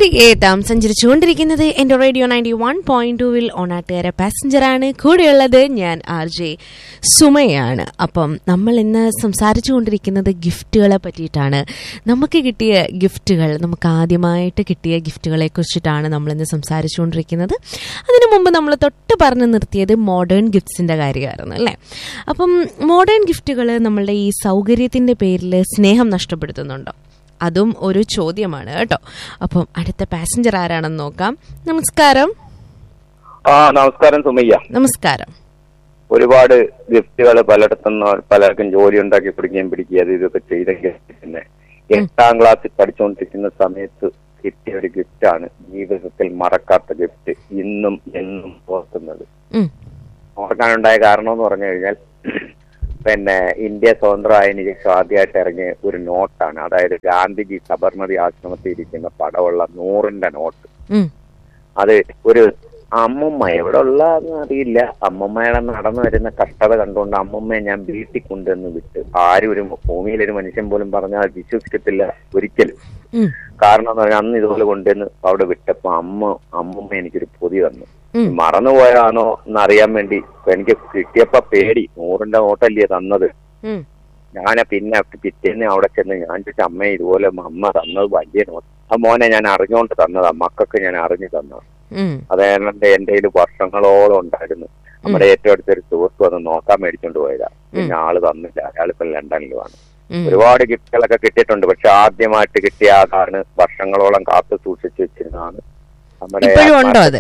തിരികെത്താം സഞ്ചരിച്ചുകൊണ്ടിരിക്കുന്നത് എന്റെ radio ninety one point ടുവിൽ ഓണാട്ടുകാര പാസഞ്ചറാണ് കൂടെയുള്ളത് ഞാൻ ആർ ജെ സുമയാണ് അപ്പം നമ്മൾ ഇന്ന് സംസാരിച്ചു കൊണ്ടിരിക്കുന്നത് ഗിഫ്റ്റുകളെ പറ്റിയിട്ടാണ് നമുക്ക് കിട്ടിയ ഗിഫ്റ്റുകൾ നമുക്ക് ആദ്യമായിട്ട് കിട്ടിയ ഗിഫ്റ്റുകളെ കുറിച്ചിട്ടാണ് നമ്മൾ ഇന്ന് സംസാരിച്ചുകൊണ്ടിരിക്കുന്നത് അതിനു മുമ്പ് നമ്മൾ തൊട്ട് പറഞ്ഞു നിർത്തിയത് മോഡേൺ ഗിഫ്റ്റ്സിന്റെ കാര്യമായിരുന്നു അല്ലേ അപ്പം മോഡേൺ ഗിഫ്റ്റുകൾ നമ്മളുടെ ഈ സൗകര്യത്തിന്റെ പേരിൽ സ്നേഹം നഷ്ടപ്പെടുത്തുന്നുണ്ടോ അതും ഒരു ചോദ്യമാണ് കേട്ടോ അപ്പം അടുത്ത പാസഞ്ചർ ആരാണെന്ന് നോക്കാം നമസ്കാരം ആ നമസ്കാരം സുമയ്യ നമസ്കാരം ഒരുപാട് ഗിഫ്റ്റുകൾ പലയിടത്തുനിന്ന് പലർക്കും ജോലി ഉണ്ടാക്കി പിടിക്കുകയും പിടിക്കുകയും അത് ഇതൊക്കെ ചെയ്തെങ്കിൽ പിന്നെ എട്ടാം ക്ലാസ്സിൽ പഠിച്ചുകൊണ്ടിരിക്കുന്ന സമയത്ത് കിട്ടിയ ഒരു ഗിഫ്റ്റാണ് ജീവിതത്തിൽ മറക്കാത്ത ഗിഫ്റ്റ് ഇന്നും എന്നും ഓർക്കുന്നത് ഉം, ഓർക്കാനുണ്ടായ കാരണം എന്ന് പറഞ്ഞു കഴിഞ്ഞാൽ പിന്നെ ഇന്ത്യ സ്വതന്ത്രമായതിനു ശേഷം ആദ്യമായിട്ട് ഇറങ്ങിയ ഒരു നോട്ടാണ് അതായത് ഗാന്ധിജി സബർമതി ആശ്രമത്തിൽ ഇരിക്കുന്ന പടമുള്ള നൂറിന്റെ നോട്ട് ഉം, അത് ഒരു അമ്മുമ്മ എവിടെ ഉള്ളതെന്ന് അറിയില്ല അമ്മുമ്മയുടെ നടന്നു വരുന്ന കഷ്ടത കണ്ടുകൊണ്ട് അമ്മുമ്മയെ ഞാൻ വീട്ടിൽ കൊണ്ടുവന്ന് വിട്ട് ആരും ഒരു ഭൂമിയിൽ ഒരു മനുഷ്യൻ പോലും പറഞ്ഞാൽ അത് വിശ്വസിക്കത്തില്ല ഒരിക്കലും ഉം, കാരണം എന്ന് പറഞ്ഞാൽ അന്ന് ഇതുപോലെ കൊണ്ടുവന്ന് അവിടെ വിട്ടപ്പോ അമ്മ അമ്മുമ്മ എനിക്കൊരു പൊതി തന്നു ഉം. മറന്നുപോയതാണോ എന്ന് അറിയാൻ വേണ്ടി എനിക്ക് കിട്ടിയപ്പോ പേടി നൂറിന്റെ നോട്ടല്ലേ തന്നത് ഉം, ഞാൻ പിന്നെ പിറ്റേന്ന് അവിടെ ചെന്ന് ഞാൻ ചോദിച്ചു അമ്മ ഇതുപോലെ അമ്മ തന്നത് വലിയ നോട്ട് ആ മോനെ ഞാൻ അറിഞ്ഞുകൊണ്ട് തന്നതാ മക്കൾക്ക് ഞാൻ അറിഞ്ഞു തന്നത് ഉം, അത് എന്റെ എന്റെ കയ്യിൽ വർഷങ്ങളോളം ഉണ്ടായിരുന്നു നമ്മുടെ ഏറ്റവും അടുത്തൊരു സുഹൃത്ത് വന്ന് നോക്കാൻ മേടിച്ചോണ്ട് പോയതാ പിന്നെ ആള് തന്നില്ല അയാളിപ്പോ ലണ്ടനിലുമാണ് ഉം. ഒരുപാട് ഗിഫ്റ്റുകളൊക്കെ കിട്ടിയിട്ടുണ്ട് പക്ഷെ ആദ്യമായിട്ട് കിട്ടിയ അതാണ് വർഷങ്ങളോളം കാത്തു സൂക്ഷിച്ചു വെച്ചിരുന്നതാണ് നമ്മുടെ ഇപ്പോഴും ഉണ്ടോ അത്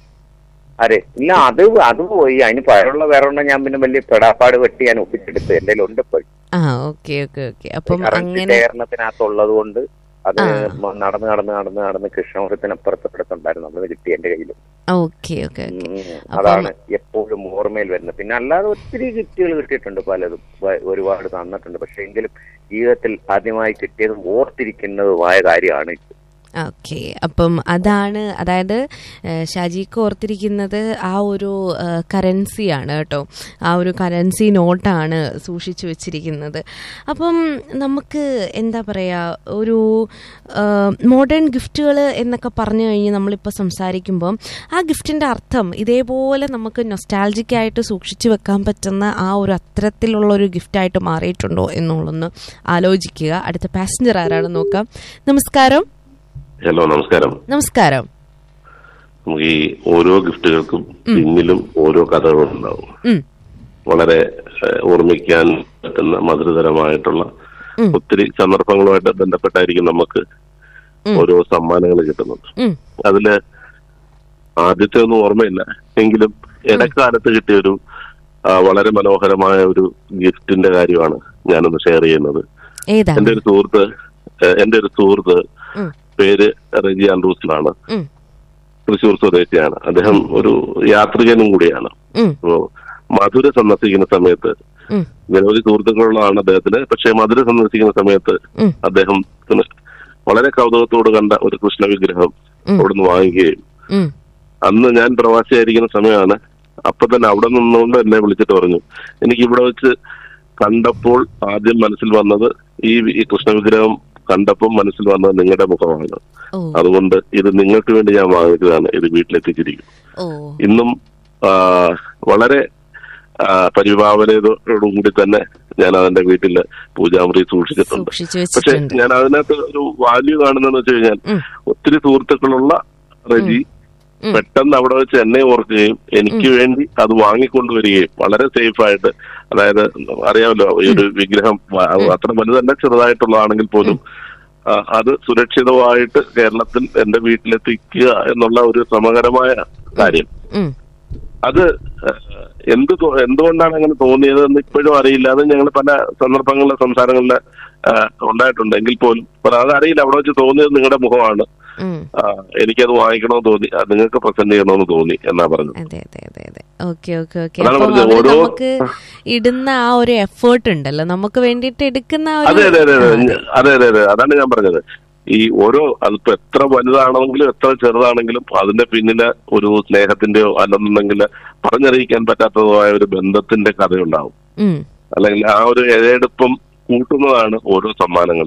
അതെ ഇല്ല അത് അത് പോയി അതിന് പകരമുള്ള വേറെ ഒന്നും ഞാൻ പിന്നെ വലിയ പെടാപ്പാട് വെട്ടി ഞാൻ ഒപ്പിച്ചെടുത്ത് എന്റെ ഉണ്ട് ഇപ്പൊ ആ ഓക്കെ ഓക്കെ ഓക്കെ അപ്പം കറൻസി അങ്ങനെ ശേഖരണത്തിനകത്തുള്ളത് കൊണ്ട് അത് ആ. നടന്ന് നടന്ന് നടന്ന് നടന്ന് കൃഷ്ണപുരത്തിനപ്പുറത്ത് ഇപ്പുറത്തുണ്ടായിരുന്നു നമ്മൾ കിട്ടി എന്റെ കയ്യിലും ഓക്കെ ഓക്കെ ഓക്കെ ഉം. അതാണ് എപ്പോഴും ഓർമ്മയിൽ വരുന്നത് പിന്നെ അല്ലാതെ ഒത്തിരി ഗിഫ്റ്റുകൾ കിട്ടിയിട്ടുണ്ട് പലതും വ- ഒരുപാട് തന്നിട്ടുണ്ട് പക്ഷെ എങ്കിലും ജീവിതത്തിൽ ആദ്യമായി കിട്ടിയതും ഓർത്തിരിക്കുന്നതുമായ കാര്യമാണ് ഇത്. ഓക്കെ അപ്പം അതാണ് അതായത് ഏഹ്, ഷാജിക്ക് ഓർത്തിരിക്കുന്നത് ആ ഒരു ഏഹ്, കറൻസിയാണ് കേട്ടോ ആ ഒരു കറൻസി നോട്ടാണ് സൂക്ഷിച്ചു വെച്ചിരിക്കുന്നത് അപ്പം നമുക്ക് എന്താ പറയുക ഒരു മോഡേൺ ഗിഫ്റ്റുകൾ എന്നൊക്കെ പറഞ്ഞു കഴിഞ്ഞ് നമ്മളിപ്പോൾ സംസാരിക്കുമ്പം ആ ഗിഫ്റ്റിൻ്റെ അർത്ഥം ഇതേപോലെ നമുക്ക് നൊസ്റ്റാൾജിക്കായിട്ട് സൂക്ഷിച്ചു വെക്കാൻ പറ്റുന്ന ആ ഒരു അത്തരത്തിലുള്ള ഒരു ഗിഫ്റ്റായിട്ട് മാറിയിട്ടുണ്ടോ എന്നുള്ളൊന്ന് ആലോചിക്കുക അടുത്ത പാസഞ്ചർ ആരാണെന്ന് നോക്കാം നമസ്കാരം ഹലോ നമസ്കാരം നമസ്കാരം നമുക്ക് ഈ ഓരോ ഗിഫ്റ്റുകൾക്കും പിന്നിലും ഓരോ കഥകളുണ്ടാവും ഉം, വളരെ ഏഹ്, ഓർമ്മിക്കാൻ പറ്റുന്ന മധുരതരമായിട്ടുള്ള ഉം. ഒത്തിരി സന്ദർഭങ്ങളുമായിട്ട് ബന്ധപ്പെട്ടായിരിക്കും നമുക്ക് ഉം. ഓരോ സമ്മാനങ്ങൾ കിട്ടുന്നത് ഉം, അതില് ആദ്യത്തെ ഒന്നും ഓർമ്മയില്ല എങ്കിലും ഇടക്കാലത്ത് കിട്ടിയ ഒരു ആ, വളരെ മനോഹരമായ ഒരു ഗിഫ്റ്റിന്റെ കാര്യമാണ് ഞാനൊന്ന് ഷെയർ ചെയ്യുന്നത് ഏതാണ് എന്റെ ഒരു സുഹൃത്ത് ഏഹ്, എന്റെ ഒരു സുഹൃത്ത് ഉം, പേര് റെജി ആൻഡ്രൂസിലാണ് ഉം, തൃശൂർ സ്വദേശിയാണ് അദ്ദേഹം ഒരു യാത്രികനും കൂടിയാണ് ഉം, അപ്പോ മധുര സന്ദർശിക്കുന്ന സമയത്ത് ഉം, നിരവധി സുഹൃത്തുക്കളുള്ളതാണ് അദ്ദേഹത്തിന് പക്ഷേ മധുര സന്ദർശിക്കുന്ന സമയത്ത് ഉം, അദ്ദേഹത്തിന് വളരെ കൗതുകത്തോട് കണ്ട ഒരു കൃഷ്ണ വിഗ്രഹം ഉം. അവിടുന്ന് വാങ്ങുകയും ഉം, അന്ന് ഞാൻ പ്രവാസിയായിരിക്കുന്ന സമയമാണ് അപ്പൊ തന്നെ അവിടെ നിന്നുകൊണ്ട് എന്നെ വിളിച്ചിട്ട് പറഞ്ഞു എനിക്ക് ഇവിടെ വെച്ച് കണ്ടപ്പോൾ ആദ്യം മനസ്സിൽ വന്നത് ഈ ഈ കൃഷ്ണ വിഗ്രഹം കണ്ടപ്പോൾ മനസ്സിൽ വന്നത് നിങ്ങളുടെ മുഖമാണ് ഓ അതുകൊണ്ട് ഇത് നിങ്ങൾക്ക് വേണ്ടി ഞാൻ വാങ്ങിച്ചതാണ് ഇത് വീട്ടിലെത്തിച്ചിരിക്കും ഓ ഇന്നും ആ, വളരെ ആ, പരിഭാവനയോടും കൂടി തന്നെ ഞാൻ അതിന്റെ വീട്ടില് പൂജാമുറി സൂക്ഷിച്ചിട്ടുണ്ട് സൂക്ഷിച്ചു പക്ഷെ വെച്ചിട്ടുണ്ട് ഞാൻ അതിനകത്ത് ഒരു വാല്യൂ കാണുന്നതെന്ന് വെച്ച് കഴിഞ്ഞാൽ ഉം, ഒത്തിരി സുഹൃത്തുക്കളുള്ള റജി ഉം. പെട്ടെന്ന് അവിടെ വെച്ച് എന്നെ ഓർക്കുകയും എനിക്ക് വേണ്ടി അത് വാങ്ങിക്കൊണ്ടുവരികയും വളരെ സേഫ് ആയിട്ട് അതായത് അറിയാമല്ലോ ഈ ഒരു വിഗ്രഹം വ- അത്ര വലുതല്ല ചെറുതായിട്ടുള്ളതാണെങ്കിൽ പോലും ആ, അത് സുരക്ഷിതമായിട്ട് കേരളത്തിൽ എന്റെ വീട്ടിലെത്തിക്കുക എന്നുള്ള ഒരു ശ്രമകരമായ കാര്യം ഉം, അത് ഏഹ്, എന്ത് തോ- എന്തുകൊണ്ടാണ് അങ്ങനെ തോന്നിയതെന്ന് ഇപ്പോഴും അറിയില്ല അത് ഞങ്ങൾ പല സന്ദർഭങ്ങളിലെ സംസാരങ്ങളിൽ ഏഹ്, ഉണ്ടായിട്ടുണ്ട് എങ്കിൽ പോലും പക്ഷെ അതറിയില്ല അവിടെ വെച്ച് തോന്നിയത് നിങ്ങളുടെ മുഖമാണ് ഉം. ആ, എനിക്കത് വാങ്ങിക്കണമെന്ന് തോന്നി അത് നിങ്ങൾക്ക് പ്രസന്റ് ചെയ്യണമെന്ന് തോന്നി എന്നാ പറഞ്ഞത് അതെ അതെ അതെ അതെ ഓക്കെ ഓക്കെ ഓക്കെ അതാണ് അപ്പം പറഞ്ഞത്. അവര് ഓരോ- നമുക്ക് ഇടുന്ന ആ ഒരു എഫേർട്ട് ഉണ്ടല്ലോ നമുക്ക് വേണ്ടിയിട്ട് എടുക്കുന്ന ആ അതെ ഒരു അതെ അതെ ആ, അതെ അതെ അതെ അതെ അതാണ് ഞാൻ പറഞ്ഞത് ഈ ഓരോ അതിപ്പോ എത്ര വലുതാണെങ്കിലും എത്ര ചെറുതാണെങ്കിലും അതിന്റെ പിന്നില് ഒരു സ്നേഹത്തിന്റെയോ അല്ലെന്നുണ്ടെങ്കിൽ പറഞ്ഞറിയിക്കാൻ പറ്റാത്തതുമായ ഒരു ബന്ധത്തിന്റെ കഥയുണ്ടാവും ഉം, അല്ലെങ്കിൽ ആ ഒരു ഇഴയെടുപ്പം കൂട്ടുന്നതാണ് ഓരോ സമ്മാനങ്ങളും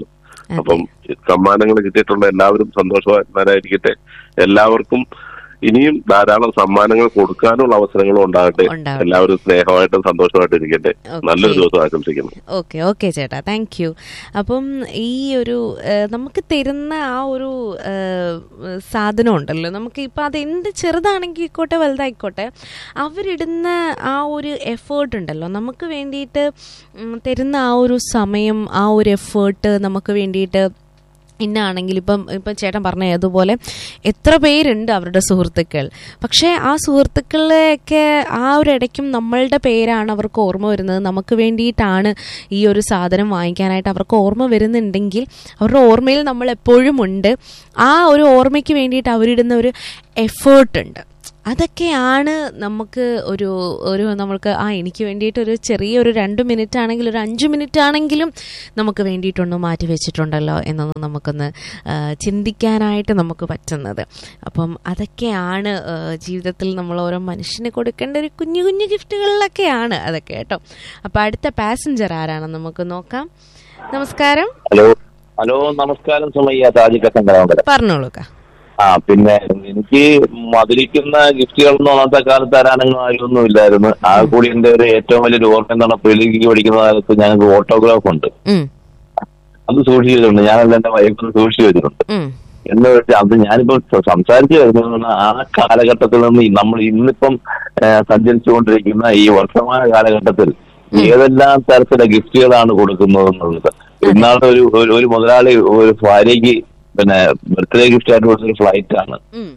അപ്പം സമ്മാനങ്ങൾ കിട്ടിയിട്ടുള്ള എല്ലാവരും സന്തോഷവാന്മാരായിരിക്കട്ടെ എല്ലാവർക്കും ഇനിയും ധാരാളം സമ്മാനങ്ങൾ കൊടുക്കാനുള്ള അവസരങ്ങളും ഉണ്ടാകട്ടെ ഉണ്ടാവട്ടെ. എല്ലാവരും സ്നേഹമായിട്ടും സന്തോഷമായിട്ടും ഇരിക്കട്ടെ Okay. നല്ലൊരു ദിവസം ആശംസിക്കുന്നു ഓക്കെ ഓക്കെ ചേട്ടാ താങ്ക് യു അപ്പം ഈ ഒരു ഏഹ്, നമുക്ക് തരുന്ന ആ ഒരു ഏഹ്, സാധനം ഉണ്ടല്ലോ നമുക്ക് ഇപ്പം അത് എന്ത് ചെറുതാണെങ്കിൽ ആയിക്കോട്ടെ വലുതായിക്കോട്ടെ അവരിടുന്ന ആ ഒരു എഫേർട്ട് ഉണ്ടല്ലോ നമുക്ക് വേണ്ടിയിട്ട് ഉം, തരുന്ന ആ ഒരു സമയം ആ ഒരു എഫേർട്ട് നമുക്ക് വേണ്ടിയിട്ട് ഇന്നാണെങ്കിൽ ഇപ്പം ഇപ്പം ചേട്ടൻ പറഞ്ഞ അതുപോലെ എത്ര പേരുണ്ട് അവരുടെ സുഹൃത്തുക്കൾ പക്ഷേ ആ സുഹൃത്തുക്കളെയൊക്കെ ആ ഒരു ഇടയ്ക്കും നമ്മളുടെ പേരാണ് അവർക്ക് ഓർമ്മ വരുന്നത് നമുക്ക് വേണ്ടിയിട്ടാണ് ഈ ഒരു സാധനം വാങ്ങിക്കാനായിട്ട് അവർക്ക് ഓർമ്മ വരുന്നുണ്ടെങ്കിൽ അവരുടെ ഓർമ്മയിൽ നമ്മൾ എപ്പോഴും ഉണ്ട് ആ ഒരു ഓർമ്മയ്ക്ക് വേണ്ടിയിട്ട് അവരിടുന്ന ഒരു എഫേർട്ട് ഉണ്ട് അതൊക്കെയാണ് നമുക്ക് ഒരു ഒരു നമ്മൾക്ക് ആ എനിക്ക് വേണ്ടിയിട്ട് ഒരു ചെറിയ ഒരു രണ്ട് മിനിറ്റ് ആണെങ്കിൽ ഒരു അഞ്ച് മിനിറ്റ് ആണെങ്കിലും നമുക്ക് വേണ്ടിയിട്ടൊന്ന് മാറ്റി വെച്ചിട്ടുണ്ടല്ലോ എന്നൊന്ന് നമുക്കൊന്ന് ആ, ചിന്തിക്കാനായിട്ട് നമുക്ക് പറ്റുന്നത് അപ്പം അതൊക്കെയാണ് ആ, ജീവിതത്തിൽ നമ്മൾ ഓരോ മനുഷ്യന് കൊടുക്കേണ്ട ഒരു കുഞ്ഞു കുഞ്ഞു ഗിഫ്റ്റുകളിലൊക്കെയാണ് അതൊക്കെ കേട്ടോ അപ്പോൾ അടുത്ത പാസഞ്ചർ ആരാണെന്ന് നമുക്ക് നോക്കാം നമസ്കാരം ഹലോ ഹലോ നമസ്കാരം സുമയ്യ താജിക്ക ശങ്കരാമകര പറഞ്ഞോളൂ ക്കാ. ആ പിന്നെ എനിക്ക് മധുരിക്കുന്ന ഗിഫ്റ്റുകളൊന്നും അന്നത്തെ കാലത്ത് തരാനൊന്നും ആരൊന്നും ഇല്ലായിരുന്നു ആ കൂടി എന്റെ ഒരു ഏറ്റവും വലിയൊരു ഓർമ്മ എന്താണ് പ്രിലിക്ക് പഠിക്കുന്ന കാലത്ത് ഞങ്ങൾക്ക് ഓട്ടോഗ്രാഫ് ഉണ്ട് ഉം, അത് സൂക്ഷിച്ചു വെച്ചിട്ടുണ്ട് ഞാനല്ല എന്റെ വൈഫിന് സൂക്ഷിച്ചു വെച്ചിട്ടുണ്ട് ഉം, എന്ന് വെച്ചാൽ അത് ഞാനിപ്പോ സ- സംസാരിച്ചു വരുന്നത് ആ കാലഘട്ടത്തിൽ നിന്ന് ഈ നമ്മൾ ഇന്നിപ്പം ഏഹ്, സഞ്ചരിച്ചുകൊണ്ടിരിക്കുന്ന ഈ വർത്തമാന കാലഘട്ടത്തിൽ ഏതെല്ലാം തരത്തിലെ ഗിഫ്റ്റുകളാണ് കൊടുക്കുന്നത് എന്നുള്ളത് ഇന്നാളത്തെ ഒരു ഒരു- ഒരു മുതലാളി ഒരു ഭാര്യയ്ക്ക് പിന്നെ ബർത്ത്ഡേ ഗിഫ്റ്റ് ആയിട്ട് കൊടുത്തൊരു ഫ്ലൈറ്റ് ആണ് ഉം.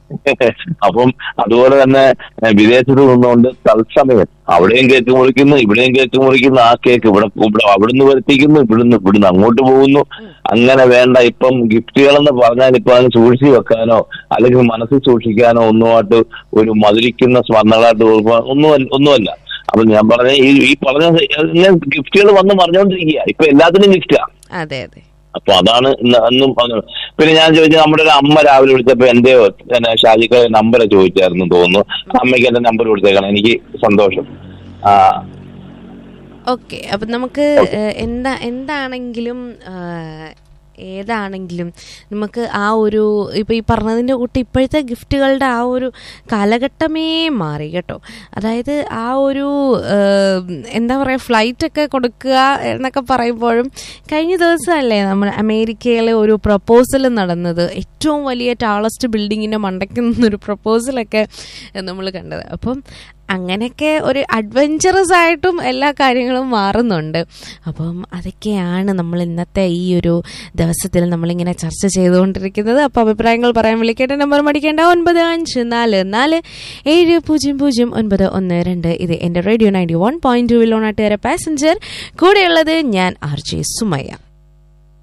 അപ്പം അതുപോലെ തന്നെ ഏഹ്, വിദേശത്ത് നിന്നുകൊണ്ട് തത്സമയം അവിടെയും കേക്ക് മുറിക്കുന്നു ഇവിടെയും കേക്ക് മുറിക്കുന്നു ആ കേക്ക് ഇവിടെ ഇവിടെ അവിടുന്ന് വരുത്തിക്കുന്നു ഇവിടുന്ന് ഇവിടുന്ന് അങ്ങോട്ട് പോകുന്നു അങ്ങനെ വേണ്ട ഇപ്പം ഗിഫ്റ്റുകളെന്ന് പറഞ്ഞാൽ ഇപ്പൊ അതിന് സൂക്ഷിച്ചു വെക്കാനോ അല്ലെങ്കിൽ മനസ്സിൽ സൂക്ഷിക്കാനോ ഒന്നുമായിട്ട് ഒരു മധുരിക്കുന്ന സ്വർണ്ണങ്ങളായിട്ട് കൊടുക്കുക ഒന്നും ഒന്നുമല്ല അപ്പൊ ഞാൻ പറഞ്ഞ ഈ ഈ പറഞ്ഞ ഇങ്ങനെ ഗിഫ്റ്റുകൾ വന്ന് പറഞ്ഞുകൊണ്ടിരിക്കുക ഇപ്പൊ എല്ലാത്തിനും ഗിഫ്റ്റാ അതെ അതെ അപ്പൊ അതാണ് ഇന്ന് അന്നും പറഞ്ഞത് പിന്നെ ഞാൻ ചോദിച്ചത് നമ്മുടെ ഒരു അമ്മ രാവിലെ വിളിച്ചപ്പോ എന്റെ പിന്നെ ഷാജിക്ക നമ്പർ ചോദിച്ചായിരുന്നു തോന്നുന്നു അമ്മയ്ക്ക് എന്റെ നമ്പർ കൊടുത്തേക്കണം എനിക്ക് സന്തോഷം ആ ഓക്കെ അപ്പം നമുക്ക് ഏഹ്, എന്താ എന്താണെങ്കിലും ഏഹ്, ഏതാണെങ്കിലും നമുക്ക് ആ ഒരു ഇപ്പം ഈ പറഞ്ഞതിൻ്റെ കൂട്ടി ഇപ്പോഴത്തെ ഗിഫ്റ്റുകളുടെ ആ ഒരു കാലഘട്ടമേ മാറി കേട്ടോ അതായത് ആ ഒരു ഏഹ്, എന്താ പറയുക ഫ്ലൈറ്റൊക്കെ കൊടുക്കുക എന്നൊക്കെ പറയുമ്പോഴും കഴിഞ്ഞ ദിവസമല്ലേ നമ്മൾ അമേരിക്കയിലെ ഒരു പ്രപ്പോസൽ നടന്നത് ഏറ്റവും വലിയ ടാളസ്റ്റ് ബിൽഡിങ്ങിൻ്റെ മണ്ടയ്ക്ക് നിന്നൊരു പ്രപ്പോസലൊക്കെ നമ്മൾ കണ്ടത് അപ്പം അങ്ങനെയൊക്കെ ഒരു അഡ്വഞ്ചറസ് ആയിട്ടും എല്ലാ കാര്യങ്ങളും മാറുന്നുണ്ട് അപ്പം അതൊക്കെയാണ് നമ്മൾ ഇന്നത്തെ ഈ ഒരു ദിവസത്തിൽ നമ്മളിങ്ങനെ ചർച്ച ചെയ്തുകൊണ്ടിരിക്കുന്നത് അപ്പോൾ അഭിപ്രായങ്ങൾ പറയാൻ വിളിക്കേണ്ട നമ്പർ മടിക്കേണ്ട ഒൻപത് അഞ്ച് നാല് നാല് ഏഴ് പൂജ്യം പൂജ്യം ഒൻപത് ഒന്ന് രണ്ട് ഇത് എൻ്റെ radio ninety one point two വിലോണാട്ടുകാരെ പാസഞ്ചർ കൂടെയുള്ളത് ഞാൻ ആർ ജെ സുമയ്യ